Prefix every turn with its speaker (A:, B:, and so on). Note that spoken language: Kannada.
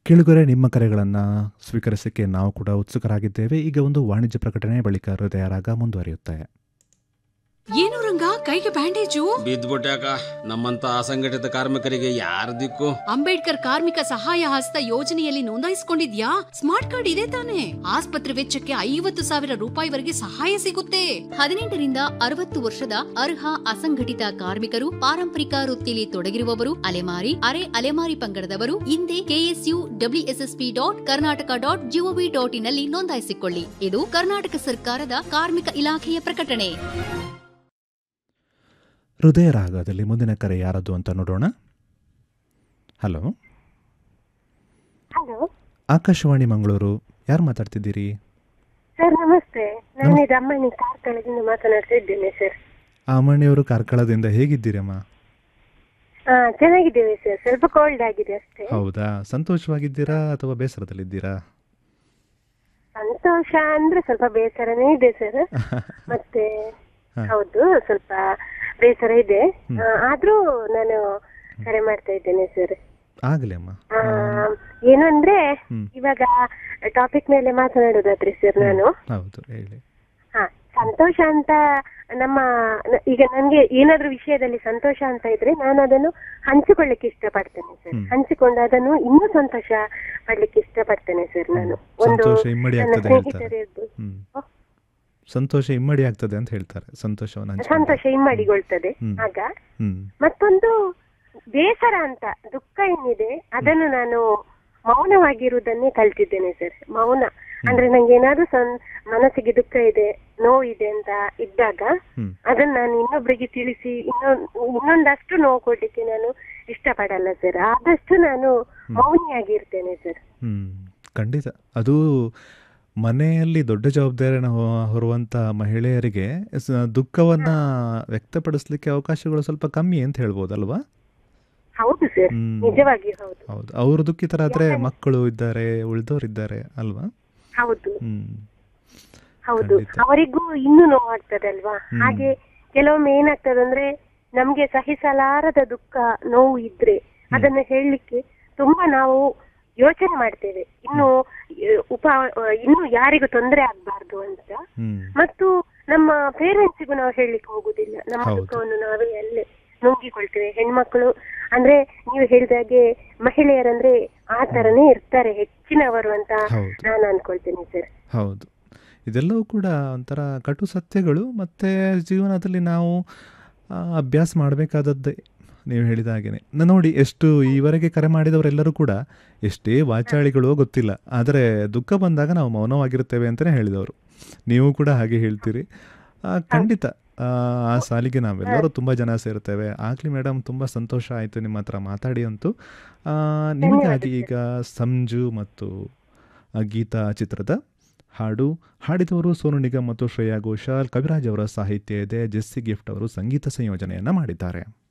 A: ಕೇಳುಗರೆ ನಿಮ್ಮ ಕರೆಗಳನ್ನು ಸ್ವೀಕರಿಸಕ್ಕೆ ನಾವು ಕೂಡ ಉತ್ಸುಕರಾಗಿದ್ದೇವೆ ಈಗ ಒಂದು ವಾಣಿಜ್ಯ ಪ್ರಕಟಣೆ ಬಳಿಕ ಹೃದಯ ರಾಗ ಮುಂದುವರಿಯುತ್ತೆ
B: ಏನು ರಂಗ ಕೈಗೆ ಬ್ಯಾಂಡೇಜು
C: ಬಿದ್ದ್ಬಿಟ್ಯಾಕ ನಮ್ಮಂತ ಅಸಂಘಟಿತ ಕಾರ್ಮಿಕರಿಗೆ ಯಾರ ದಿಕ್ಕು
B: ಅಂಬೇಡ್ಕರ್ ಕಾರ್ಮಿಕ ಸಹಾಯ ಹಸ್ತ ಯೋಜನೆಯಲ್ಲಿ ನೋಂದಾಯಿಸಿಕೊಂಡಿದ್ಯಾ ಸ್ಮಾರ್ಟ್ ಕಾರ್ಡ್ ಇದೆ ತಾನೆ ಆಸ್ಪತ್ರೆ ವೆಚ್ಚಕ್ಕೆ ಐವತ್ತು ಸಾವಿರ ರೂಪಾಯಿವರೆಗೆ ಸಹಾಯ ಸಿಗುತ್ತೆ ಹದಿನೆಂಟರಿಂದ ಅರವತ್ತು ವರ್ಷದ ಅರ್ಹ ಅಸಂಘಟಿತ ಕಾರ್ಮಿಕರು ಪಾರಂಪರಿಕ ವೃತ್ತಿಲಿ ತೊಡಗಿರುವವರು ಅಲೆಮಾರಿ ಅರೆ ಅಲೆಮಾರಿ ಪಂಗಡದವರು ಹಿಂದೆ KSU WSSP dot Karnataka dot GOV dot in ನಲ್ಲಿ ನೋಂದಾಯಿಸಿಕೊಳ್ಳಿ ಇದು ಕರ್ನಾಟಕ ಸರ್ಕಾರದ ಕಾರ್ಮಿಕ ಇಲಾಖೆಯ ಪ್ರಕಟಣೆ
A: ಹೃದಯ ರಾಗದಲ್ಲಿ ಮುಂದಿನ ಕರೆ ಯಾರದು ಅಂತ ನೋಡೋಣ ಹಲೋ
D: ಹಲೋ
A: ಆಕಾಶವಾಣಿ ಮಂಗಳೂರು ಯಾರು ಮಾತಾಡ್ತಿದ್ದೀರಿ
D: ಸರ್ ನಮಸ್ತೆ ನಾನು ರಮ್ಮಣಿ ಕಾರ್ಕಳದಿಂದ ಮಾತನಾಡ್ತಾ ಇದ್ದೇನೆ ಸರ್
A: ಅಮ್ಮಣಿಯವರು ಕಾರ್ಕಳದಿಂದ ಹೇಗಿದ್ದೀರಮ್ಮ
D: ಹಾ ಚೆನ್ನಾಗಿದ್ದೇವೆ ಸರ್ ಸ್ವಲ್ಪ ಕೋಲ್ಡ್ ಆಗಿದೆ ಅಷ್ಟೇ
A: ಹೌದಾ ಸಂತೋಷವಾಗಿದ್ದೀರಾ ಅಥವಾ ಬೇಸರದಲ್ಲಿದ್ದೀರಾ
D: ಸಂತೋಷ ಅಂದ್ರೆ ಸ್ವಲ್ಪ ಬೇಸರನೇ ಇದೆ ಸರ್ ಮತ್ತೆ
A: ಹಾ.
D: ಹೌದು ಸ್ವಲ್ಪ ಬೇಸರ ಇದೆ ಆ, ಆದ್ರೂ ನಾನು ಕರೆ ಮಾಡ್ತಾ ಇದ್ದೇನೆ ಸರ್
A: ಆಗಲಿ ಅಮ್ಮ
D: ಆ, ಏನು ಅಂದ್ರೆ
A: ಹ್ಮ್.
D: ಇವಾಗ ಟಾಪಿಕ್ ಮೇಲೆ ಮಾತನಾಡೋದಾದ್ರೆ ಸರ್ ನಾನು
A: ಹೌದು ಹೇಳಿ
D: ಹಾ ಸಂತೋಷ ಅಂತ ನಮ್ಮ ನ- ಈಗ ನನ್ಗೆ ಏನಾದ್ರೂ ವಿಷಯದಲ್ಲಿ ಸಂತೋಷ ಅಂತ ಇದ್ರೆ ನಾನು ಅದನ್ನು ಹಂಚಿಕೊಳ್ಳಿಕ್ಕೆ ಇಷ್ಟಪಡ್ತೇನೆ ಸರ್
A: ಹ್ಮ್.
D: ಹಂಚಿಕೊಂಡು ಅದನ್ನು ಇನ್ನೂ ಸಂತೋಷ ಪಡ್ಲಿಕ್ಕೆ ಇಷ್ಟಪಡ್ತೇನೆ ಸರ್ ನಾನು ಒಂದು
A: ಸಂತೋಷ ಇಮ್ಮಡಿ
D: ನನ್ನ
A: ಆಗ್ತದೆ ಹೇಳ್ತಾರೆ
D: ಸ್ನೇಹಿತರು ಇರ್ಬೋದು.
A: ಹ್ಮ್
D: ಓ,
A: ಸಂತೋಷ ಇಮ್ಮಡಿ ಆಗ್ತದೆ ಅಂತ ಹೇಳ್ತಾರೆ ಸಂತೋಷವನ್ನು ಹಂಚಿಕೊಂಡ್ರೆ.
D: ಸಂತೋಷ ಇಮ್ಮಡಿಗೊಳ್ತದೆ
A: ಹ್ಮ್.
D: ಆಗ
A: ಹ್ಮ್
D: ಮತ್ತೊಂದು ಬೇಸರ ಅಂತ ದುಃಖ ಏನಿದೆ ಅದನ್ನು ನಾನು ಮೌನವಾಗಿರುವುದನ್ನೇ ಕಲ್ತಿದ್ದೇನೆ ಸರ್ ಮೌನ ಅಂದ್ರೆ ನಂಗೆ ಏನಾದ್ರೂ ಸಂ ಮನಸ್ಸಿಗೆ ದುಃಖ ಇದೆ ನೋವು ಇದೆ ಅಂತ ಇದ್ದಾಗ
A: ಹ್ಮ್
D: ಅದನ್ನ ನಾನು ಇನ್ನೊಬ್ಬರಿಗೆ ತಿಳಿಸಿ ಇನ್ನೊಂದ್ ಇನ್ನೊಂದಷ್ಟು ನೋವು ಕೊಡ್ಲಿಕ್ಕೆ ನಾನು ಇಷ್ಟಪಡಲ್ಲ ಸರ್ ಆದಷ್ಟು ನಾನು ಮೌನಿಯಾಗಿರ್ತೇನೆ ಸರ್
A: ಹ್ಮ್ ಖಂಡಿತ ಅದು ಮನೆಯಲ್ಲಿ ದೊಡ್ಡ ಜವಾಬ್ದಾರಿಯನ್ನು ಹೊ- ಹೊರುವಂತ ಮಹಿಳೆಯರಿಗೆ ಸ- ದುಃಖವನ್ನ ವ್ಯಕ್ತಪಡಿಸ್ಲಿಕ್ಕೆ ಅವಕಾಶಗಳು ಸ್ವಲ್ಪ ಕಮ್ಮಿ ಅಂತ ಹೇಳ್ಬೋದಲ್ವಾ
D: ಹೌದು ಸರ್
A: ಹ್ಮ್.
D: ನಿಜವಾಗಿ ಹೌದು
A: ಹೌದು ಅವರು ದುಃಖಿತರಾದ್ರೆ ಮಕ್ಕಳು ಇದ್ದಾರೆ ಉಳಿದವರಿದ್ದಾರೆ ಅಲ್ವಾ
D: ಹೌದು
A: ಹ್ಮ್
D: ಹೌದು
A: ಖಂಡಿತ.
D: ಅವರಿಗೂ ಇನ್ನೂ ನೋವಾಗ್ತದಲ್ವಾ
A: ಹ್ಮ್.
D: ಹಾಗೆ ಕೆಲವೊಮ್ಮೆ ಏನಾಗ್ತದಂದ್ರೆ ನಮ್ಗೆ ಸಹಿಸಲಾರದ ದುಃಖ ನೋವು ಇದ್ರೆ ಅದನ್ನ ಹೇಳಲಿಕ್ಕೆ ತುಂಬಾ ನಾವು ಯೋಚನೆ ಮಾಡ್ತೇವೆ ಇನ್ನು ಅಹ್, ಉಪ ಅಹ್, ಇನ್ನು ಯಾರಿಗೂ ತೊಂದರೆ ಆಗ್ಬಾರ್ದು ಅಂತ
A: ಹ್ಮ್
D: ಮತ್ತು ನಮ್ಮ ಪೇರೆಂಟ್ಸಿಗೂ ನಾವು ಹೇಳಲಿಕ್ಕೆ ಹೋಗುದಿಲ್ಲ ನಮ್ಮ
A: ಹೌದು.
D: ದುಃಖವನ್ನು ನಾವೇ ಅಲ್ಲೇ ನುಂಗಿಕೊಳ್ತೇವೆ ಹೆಣ್ಮಕ್ಳು ಅಂದ್ರೆ ನೀವು ಹೇಳಿದಾಗೆ ಮಹಿಳೆಯರಂದ್ರೆ ಆ ತರನೇ ಇರ್ತಾರೆ ಹೆಚ್ಚಿನವರು ಅಂತ
A: ಹೌದು.
D: ನಾನು ಅನ್ಕೊಳ್ತೇನೆ ಸರ್
A: ಹೌದು ಇದೆಲ್ಲವೂ ಕೂಡ ಒಂಥರ ಕಟು ಸತ್ಯಗಳು ಮತ್ತು ಜೀವನದಲ್ಲಿ ನಾವು ಆ, ಅಭ್ಯಾಸ ಮಾಡಬೇಕಾದದ್ದೇ ನೀವು ಹೇಳಿದ ಹಾಗೆಯೇ ನ- ನೋಡಿ ಎಷ್ಟು ಈವರೆಗೆ ಕರೆ ಮಾಡಿದವರೆಲ್ಲರೂ ಕೂಡ ಎಷ್ಟೇ ವಾಚಾಳಿಗಳು ಗೊತ್ತಿಲ್ಲ ಆದರೆ ದುಃಖ ಬಂದಾಗ ನಾವು ಮೌನವಾಗಿರುತ್ತೇವೆ ಅಂತಲೇ ಹೇಳಿದವರು ನೀವು ಕೂಡ ಹಾಗೆ ಹೇಳ್ತೀರಿ ಆ, ಖಂಡಿತ ಆ, ಆ ಸಾಲಿಗೆ ನಾವೆಲ್ಲರೂ ತುಂಬ ಜನ ಸೇರ್ತೇವೆ ಆಗಲಿ ಮೇಡಮ್ ತುಂಬ ಸಂತೋಷ ಆಯಿತು ನಿಮ್ಮ ಹತ್ರ ಮಾತಾಡಿ ಅಂತೂ ಆ, ನಿಮಗಾಗಿ ಈಗ ಸಂಜು ಮತ್ತು ಆ, ಗೀತಾ ಚಿತ್ರದ ಹಾಡು ಹಾಡಿದವರು ಸೋನು ನಿಗಮ್ ಮತ್ತು ಶ್ರೇಯಾ ಘೋಷಾಲ್ ಕವಿರಾಜ್ ಅವರ ಸಾಹಿತ್ಯ ಇದೆ ಜೆಸ್ಸಿ ಗಿಫ್ಟ್ ಅವರು ಸಂಗೀತ ಸಂಯೋಜನೆಯನ್ನು ಮಾಡಿದ್ದಾರೆ